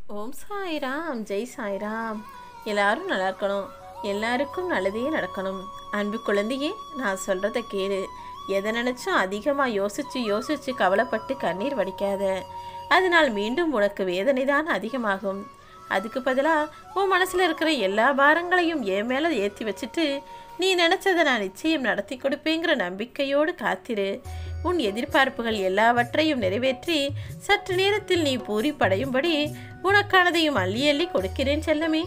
ஓம் சாய்ராம் ஜெய் சாய்ராம் எல்லாரும் நல்லா இருக்கணும் எல்லாருக்கும் நல்லதே நடக்கணும் அன்பு குழந்தையே நான் சொல்கிறத கேளு எதை நினச்சும் அதிகமாக யோசிச்சு யோசிச்சு கவலைப்பட்டு கண்ணீர் வடிக்காத அதனால் மீண்டும் உனக்கு வேதனை தான் அதிகமாகும் அதுக்கு பதிலாக உன் மனசில் இருக்கிற எல்லா பாரங்களையும் என் மேலே ஏற்றி வச்சுட்டு நீ நினச்சதை நான் நிச்சயம் நடத்தி கொடுப்பேங்கிற நம்பிக்கையோடு காத்திரு உன் எதிர்பார்ப்புகள் எல்லாவற்றையும் நிறைவேற்றி சற்று நேரத்தில் நீ பூரிப்படையும்படி உனக்கானதையும் அள்ளி அள்ளி கொடுக்கிறேன் செல்லமே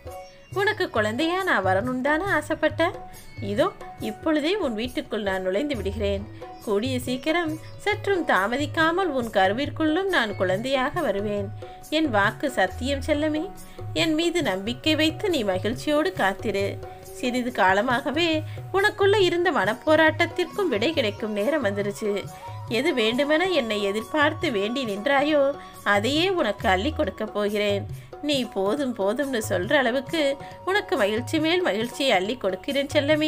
உனக்கு குழந்தையா நான் வரணும் தானே ஆசைப்பட்டேன் இதோ இப்பொழுதே உன் வீட்டுக்குள் நான் நுழைந்து விடுகிறேன் கூடிய சீக்கிரம் சற்றும் தாமதிக்காமல் உன் கருவிற்குள்ளும் நான் குழந்தையாக வருவேன் என் வாக்கு சத்தியம் செல்லமே என் மீது நம்பிக்கை வைத்து நீ மகிழ்ச்சியோடு காத்திரு சிறிது காலமாகவே உனக்குள்ள இருந்த மனப்போராட்டத்திற்கும் விடை கிடைக்கும் நேரம் வந்துருச்சு எது வேண்டுமென என்னை எதிர்பார்த்து வேண்டி நின்றாயோ அதையே உனக்கு அள்ளி கொடுக்க போகிறேன் நீ போதும் போதும்னு சொல்ற அளவுக்கு உனக்கு மகிழ்ச்சி மேல் மகிழ்ச்சியை அள்ளி கொடுக்கிறேன் செல்லமே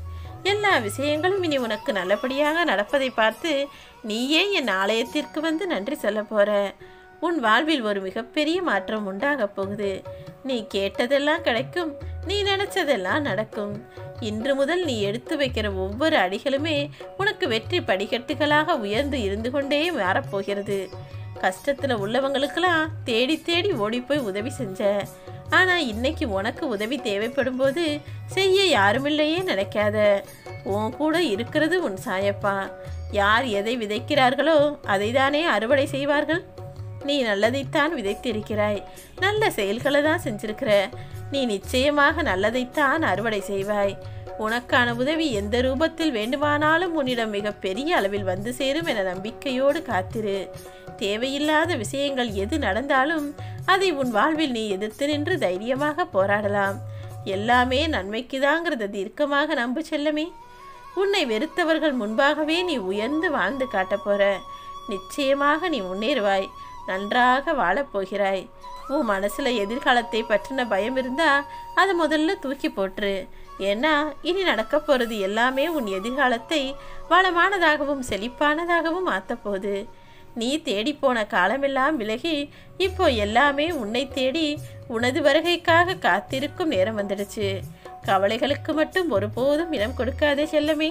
எல்லா விஷயங்களும் இனி உனக்கு நல்லபடியாக நடப்பதை பார்த்து நீயே என் ஆலயத்திற்கு வந்து நன்றி சொல்ல போற உன் வாழ்வில் ஒரு மிகப்பெரிய மாற்றம் உண்டாகப் போகுது நீ கேட்டதெல்லாம் கிடைக்கும் நீ நினைச்சதெல்லாம் நடக்கும் இன்று முதல் நீ எடுத்து வைக்கிற ஒவ்வொரு அடிகளுமே உனக்கு வெற்றி படிக்கட்டுகளாக உயர்ந்து இருந்து கொண்டே மாறப்போகிறது கஷ்டத்தில் உள்ளவங்களுக்கெல்லாம் தேடி தேடி ஓடி போய் உதவி செஞ்ச ஆனால் இன்னைக்கு உனக்கு உதவி தேவைப்படும் போது செய்ய யாருமில்லையே நினைக்காத உன் கூட இருக்கிறது உன் சாயப்பா யார் எதை விதைக்கிறார்களோ அதை தானே அறுவடை செய்வார்கள் நீ நல்லதைத்தான் விதைத்திருக்கிறாய் நல்ல செயல்களை தான் செஞ்சிருக்கிற நீ நிச்சயமாக நல்லதைத்தான் அறுவடை செய்வாய் உனக்கான உதவி எந்த ரூபத்தில் வேண்டுமானாலும் உன்னிடம் மிக பெரிய அளவில் வந்து சேரும் என நம்பிக்கையோடு காத்திரு தேவையில்லாத விஷயங்கள் எது நடந்தாலும் அதை உன் வாழ்வில் நீ எதிர்த்து நின்று தைரியமாக போராடலாம் எல்லாமே நன்மைக்குதாங்கிறத தீர்க்கமாக நம்பு செல்லமே உன்னை வெறுத்தவர்கள் முன்பாகவே நீ உயர்ந்து வாழ்ந்து காட்டப் போற நிச்சயமாக நீ முன்னேறுவாய் நன்றாக வாழப்போகிறாய் உன் மனசுல எதிர்காலத்தை பற்றின பயம் இருந்தா அதை முதல்ல தூக்கி போட்டுரு ஏன்னா இனி நடக்க போறது எல்லாமே உன் எதிர்காலத்தை வளமானதாகவும் செழிப்பானதாகவும் மாற்றப் போகுது நீ தேடி போன காலமெல்லாம் விலகி இப்போ எல்லாமே உன்னை தேடி உனது வருகைக்காக காத்திருக்கும் நேரம் வந்துடுச்சு கவலைகளுக்கு மட்டும் ஒருபோதும் இடம் கொடுக்காதே செல்லமே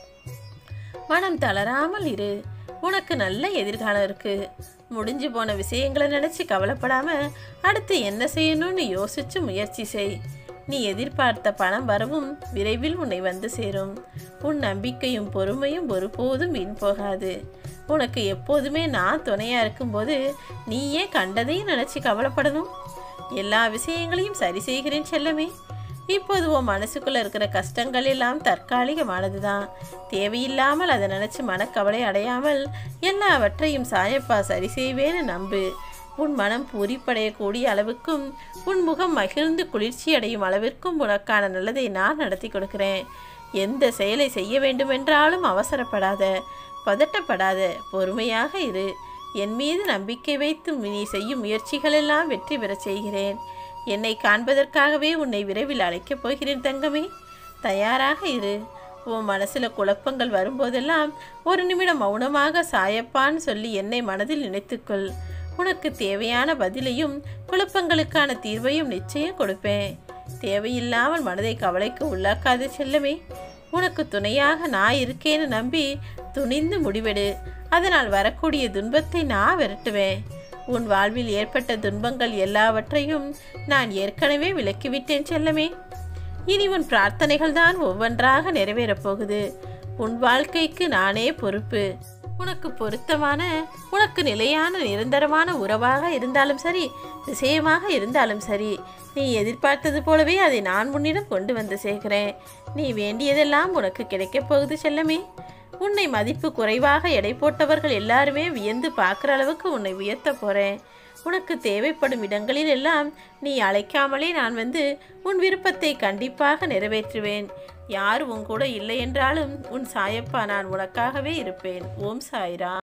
மனம் தளராமல் இரு உனக்கு நல்ல எதிர்காலம் இருக்கு முடிஞ்சு போன விஷயங்களை நினைச்சு கவலைப்படாம அடுத்து என்ன செய்யணும்னு யோசிச்சு முயற்சி செய் நீ எதிர்பார்த்த பணம் வரவும் விரைவில் உன்னை வந்து சேரும் உன் நம்பிக்கையும் பொறுமையும் ஒருபோதும் வீண் போகாது உனக்கு எப்போதுமே நான் துணையா இருக்கும்போது நீ ஏன் கண்டதையும் நினைச்சு கவலைப்படணும் எல்லா விஷயங்களையும் சரி செய்கிறேன் செல்லமே இப்போது உன் மனசுக்குள்ள இருக்கிற கஷ்டங்கள் எல்லாம் தற்காலிகமானது தான் தேவையில்லாமல் அதை நினைச்சு மனக்கவலை அடையாமல் எல்லாவற்றையும் சாயப்பா சரி செய்வேன்னு நம்பு உன் மனம் பூரிப்படையக்கூடிய அளவுக்கும் உன் முகம் மகிழ்ந்து குளிர்ச்சி அடையும் அளவிற்கும் உனக்கான நல்லதை நான் நடத்தி கொடுக்கிறேன் எந்த செயலை செய்ய வேண்டுமென்றாலும் அவசரப்படாத பதட்டப்படாத பொறுமையாக இரு என் மீது நம்பிக்கை வைத்து நீ செய்யும் முயற்சிகளெல்லாம் வெற்றி பெறச் செய்கிறேன் என்னை காண்பதற்காகவே உன்னை விரைவில் அழைக்கப் போகிறேன் தங்கமே தயாராக இரு உன் மனசில் குழப்பங்கள் வரும்போதெல்லாம் ஒரு நிமிடம் மௌனமாக சாயப்பான்னு சொல்லி என்னை மனதில் நினைத்துக்கொள் உனக்கு தேவையான பதிலையும் குழப்பங்களுக்கான தீர்வையும் நிச்சயம் கொடுப்பேன் தேவையில்லாமல் மனதை கவலைக்கு உள்ளாக்காது செல்லமே உனக்கு துணையாக நான் இருக்கேன்னு நம்பி துணிந்து முடிவெடு அதனால் வரக்கூடிய துன்பத்தை நான் விரட்டுவேன் உன் வாழ்வில் ஏற்பட்ட துன்பங்கள் எல்லாவற்றையும் நான் ஏற்கனவே விலக்கிவிட்டேன் செல்லமே இனி உன் பிரார்த்தனைகள் தான் ஒவ்வொன்றாக நிறைவேறப் போகுது உன் வாழ்க்கைக்கு நானே பொறுப்பு உனக்கு பொருத்தமான உனக்கு நிலையான நிரந்தரமான உறவாக இருந்தாலும் சரி விஷயமாக இருந்தாலும் சரி நீ எதிர்பார்த்தது போலவே அதை நான் உன்னிடம் கொண்டு வந்து சேர்க்கிறேன் நீ வேண்டியதெல்லாம் உனக்கு கிடைக்கப் போகுது செல்லமே உன்னை மதிப்பு குறைவாக எடை போட்டவர்கள் எல்லாருமே வியந்து பார்க்குற அளவுக்கு உன்னை உயர்த்த போகிறேன் உனக்கு தேவைப்படும் இடங்களில் எல்லாம் நீ அழைக்காமலே நான் வந்து உன் விருப்பத்தை கண்டிப்பாக நிறைவேற்றுவேன் யார் உன் கூட இல்லை என்றாலும் உன் சாயப்பா நான் உனக்காகவே இருப்பேன் ஓம் சாய்ரா